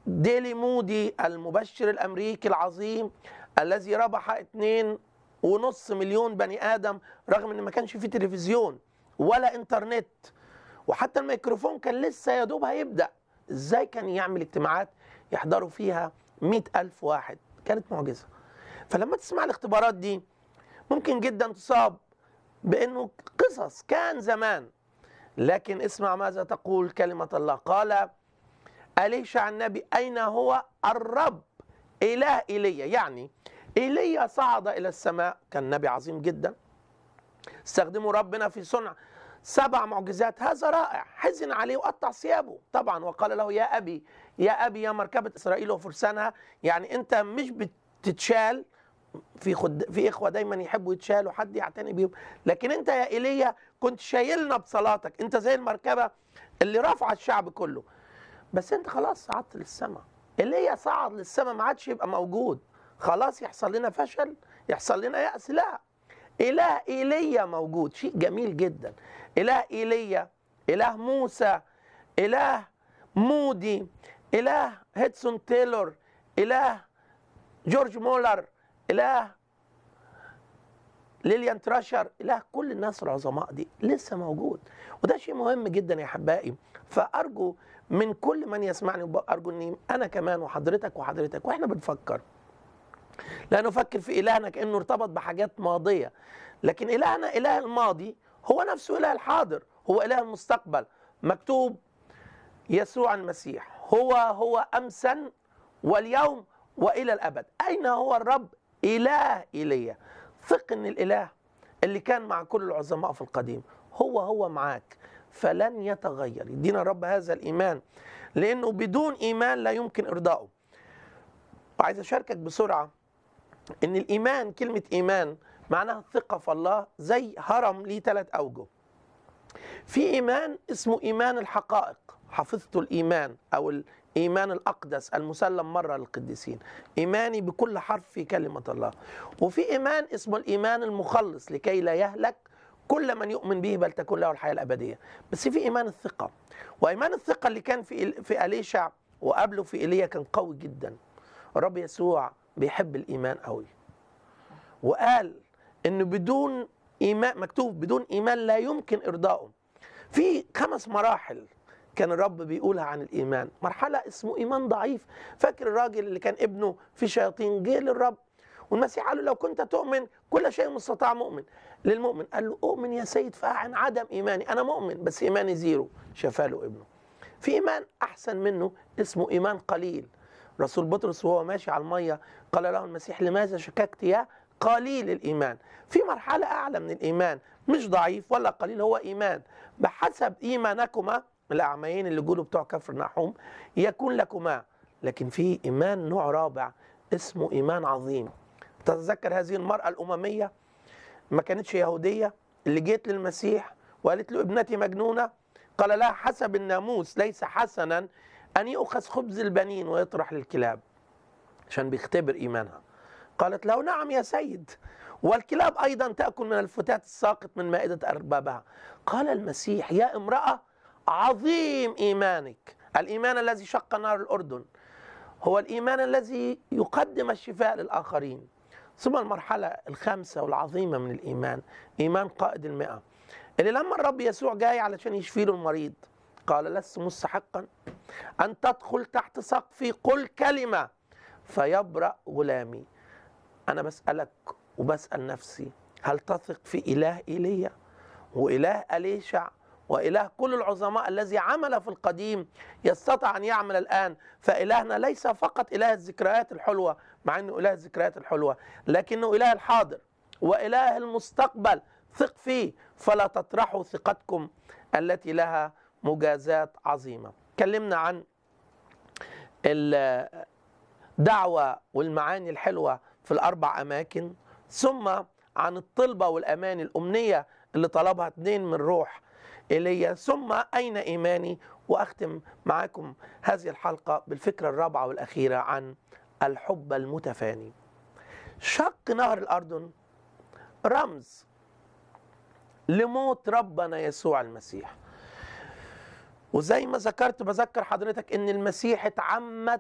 ديلي مودي المبشر الامريكي العظيم الذي ربح اتنين ونص مليون بني ادم رغم ان ما كانش فيه تلفزيون ولا انترنت وحتى الميكروفون كان لسه يا دوب هيبدا ازاي كان يعمل اجتماعات يحضروا فيها مئة ألف واحد كانت معجزة فلما تسمع الاختبارات دي ممكن جدا تصاب بأنه قصص كان زمان لكن اسمع ماذا تقول كلمة الله قال أليشع النبي أين هو الرب إله إيليا يعني إيليا صعد إلى السماء كان نبي عظيم جدا استخدموا ربنا في صنع سبع معجزات هذا رائع حزن عليه وقطع ثيابه طبعا وقال له يا أبي يا أبي يا مركبة إسرائيل وفرسانها يعني أنت مش بتتشال في خد في اخوه دايما يحبوا يتشالوا حد يعتني بيهم لكن انت يا ايليا كنت شايلنا بصلاتك انت زي المركبه اللي رافعه الشعب كله بس انت خلاص صعدت للسماء ايليا صعد للسماء ما عادش يبقى موجود خلاص يحصل لنا فشل يحصل لنا يأس لا إله إيليا موجود شيء جميل جدا إله إيليا إله موسى إله مودي إله هيدسون تايلور إله جورج مولر إله ليليان تراشر إله كل الناس العظماء دي لسه موجود وده شيء مهم جدا يا أحبائي فأرجو من كل من يسمعني أرجو أني أنا كمان وحضرتك وحضرتك وإحنا بنفكر لا نفكر في إلهنا كأنه ارتبط بحاجات ماضية لكن إلهنا إله الماضي هو نفسه إله الحاضر هو إله المستقبل مكتوب يسوع المسيح هو هو أمسا واليوم وإلى الأبد أين هو الرب إله إيليا ثق أن الإله اللي كان مع كل العظماء في القديم هو هو معاك فلن يتغير يدينا الرب هذا الإيمان لأنه بدون إيمان لا يمكن إرضائه وعايز أشاركك بسرعة ان الايمان كلمه ايمان معناها الثقه في الله زي هرم ليه ثلاث اوجه في ايمان اسمه ايمان الحقائق حفظت الايمان او الايمان الاقدس المسلم مره للقديسين ايماني بكل حرف في كلمه الله وفي ايمان اسمه الايمان المخلص لكي لا يهلك كل من يؤمن به بل تكون له الحياه الابديه بس في ايمان الثقه وايمان الثقه اللي كان في في اليشع وقبله في ايليا كان قوي جدا الرب يسوع بيحب الايمان قوي وقال انه بدون ايمان مكتوب بدون ايمان لا يمكن ارضائه في خمس مراحل كان الرب بيقولها عن الايمان مرحله اسمه ايمان ضعيف فاكر الراجل اللي كان ابنه في شياطين جه للرب والمسيح قال له لو كنت تؤمن كل شيء مستطاع مؤمن للمؤمن قال له اؤمن يا سيد فاعن عدم ايماني انا مؤمن بس ايماني زيرو شفى له ابنه في ايمان احسن منه اسمه ايمان قليل رسول بطرس وهو ماشي على الميه قال له المسيح لماذا شككت يا قليل الايمان في مرحله اعلى من الايمان مش ضعيف ولا قليل هو ايمان بحسب ايمانكما الاعميين اللي جولوا بتوع كفر نحوم يكون لكما لكن في ايمان نوع رابع اسمه ايمان عظيم تتذكر هذه المراه الامميه ما كانتش يهوديه اللي جيت للمسيح وقالت له ابنتي مجنونه قال لها حسب الناموس ليس حسنا أن يؤخذ خبز البنين ويطرح للكلاب عشان بيختبر إيمانها قالت له نعم يا سيد والكلاب أيضا تأكل من الفتات الساقط من مائدة أربابها قال المسيح يا امرأة عظيم إيمانك الإيمان الذي شق نار الأردن هو الإيمان الذي يقدم الشفاء للآخرين ثم المرحلة الخامسة والعظيمة من الإيمان إيمان قائد المئة اللي لما الرب يسوع جاي علشان يشفي له المريض قال لست مستحقا أن تدخل تحت سقفي قل كلمة فيبرأ غلامي أنا بسألك وبسأل نفسي هل تثق في إله إيليا وإله أليشع وإله كل العظماء الذي عمل في القديم يستطيع أن يعمل الآن فإلهنا ليس فقط إله الذكريات الحلوة مع أنه إله الذكريات الحلوة لكنه إله الحاضر وإله المستقبل ثق فيه فلا تطرحوا ثقتكم التي لها مجازات عظيمة كلمنا عن الدعوة والمعاني الحلوة في الأربع أماكن ثم عن الطلبة والأماني الأمنية اللي طلبها اثنين من روح إيليا ثم أين إيماني وأختم معاكم هذه الحلقة بالفكرة الرابعة والأخيرة عن الحب المتفاني شق نهر الأردن رمز لموت ربنا يسوع المسيح وزي ما ذكرت بذكر حضرتك ان المسيح اتعمد